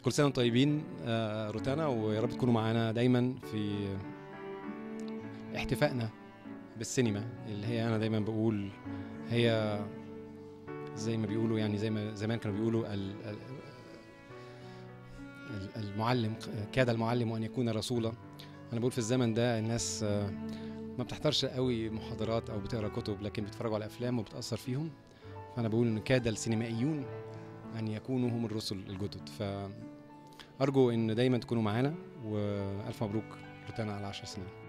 كل سنه وانتم طيبين آه، روتانا ويا رب تكونوا معانا دايما في احتفائنا بالسينما اللي هي انا دايما بقول هي زي ما بيقولوا يعني زي ما زمان كانوا بيقولوا ال- ال- ال- المعلم كاد المعلم ان يكون رسولا انا بقول في الزمن ده الناس آه، ما بتحضرش قوي محاضرات او بتقرا كتب لكن بيتفرجوا على افلام وبتاثر فيهم فانا بقول ان كاد السينمائيون ان يكونوا هم الرسل الجدد فارجو ان دايما تكونوا معانا والف مبروك روتانا على 10 سنين